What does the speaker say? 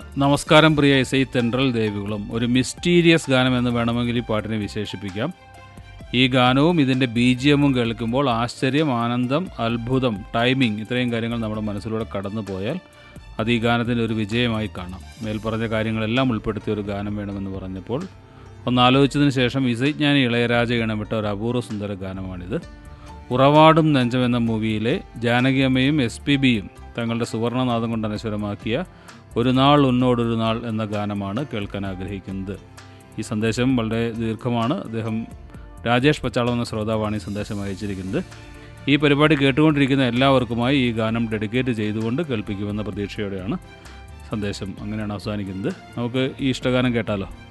നമസ്കാരം പ്രിയ S I Thendral Devikulam ഒരു മിസ്റ്റീരിയസ് ഗാനം എന്ന് വേണമെങ്കിൽ ഈ പാട്ടിനെ വിശേഷിപ്പിക്കാം ഈ ഗാനവും ഇതിൻ്റെ ബി ജി എമ്മും കേൾക്കുമ്പോൾ ആശ്ചര്യം ആനന്ദം അത്ഭുതം ടൈമിംഗ് ഇത്രയും കാര്യങ്ങൾ നമ്മുടെ മനസ്സിലൂടെ കടന്നു പോയാൽ അത് ഈ ഗാനത്തിൻ്റെ ഒരു വിജയമായി കാണാം മേൽപ്പറഞ്ഞ കാര്യങ്ങളെല്ലാം ഉൾപ്പെടുത്തിയ ഒരു ഗാനം വേണമെന്ന് പറഞ്ഞപ്പോൾ ഒന്ന് ആലോചിച്ചതിന് ശേഷം ഇസൈജ്ഞാനി ഇളയരാജ ഇണമിട്ട ഒരു അപൂർവ സുന്ദര ഗാനമാണിത് ഉറവാടും നെഞ്ചം എന്ന മൂവിയിലെ ജാനകിയമ്മയും എസ് പി ബിയും തങ്ങളുടെ സുവർണനാദം കൊണ്ട് അനശ്വരമാക്കിയ ഒരു നാൾ ഉന്നോടൊരു നാൾ എന്ന ഗാനമാണ് കേൾക്കാൻ ആഗ്രഹിക്കുന്നത് ഈ സന്ദേശം വളരെ ദീർഘമാണ് അദ്ദേഹം രാജേഷ് പച്ചാളം എന്ന ശ്രോതാവാണ് ഈ സന്ദേശം അയച്ചിരിക്കുന്നത് ഈ പരിപാടി കേട്ടുകൊണ്ടിരിക്കുന്ന എല്ലാവർക്കുമായി ഈ ഗാനം ഡെഡിക്കേറ്റ് ചെയ്തുകൊണ്ട് കേൾപ്പിക്കുമെന്ന പ്രതീക്ഷയോടെയാണ് സന്ദേശം അങ്ങനെയാണ് അവസാനിക്കുന്നത് നമുക്ക് ഈ ഇഷ്ടഗാനം കേട്ടാലോ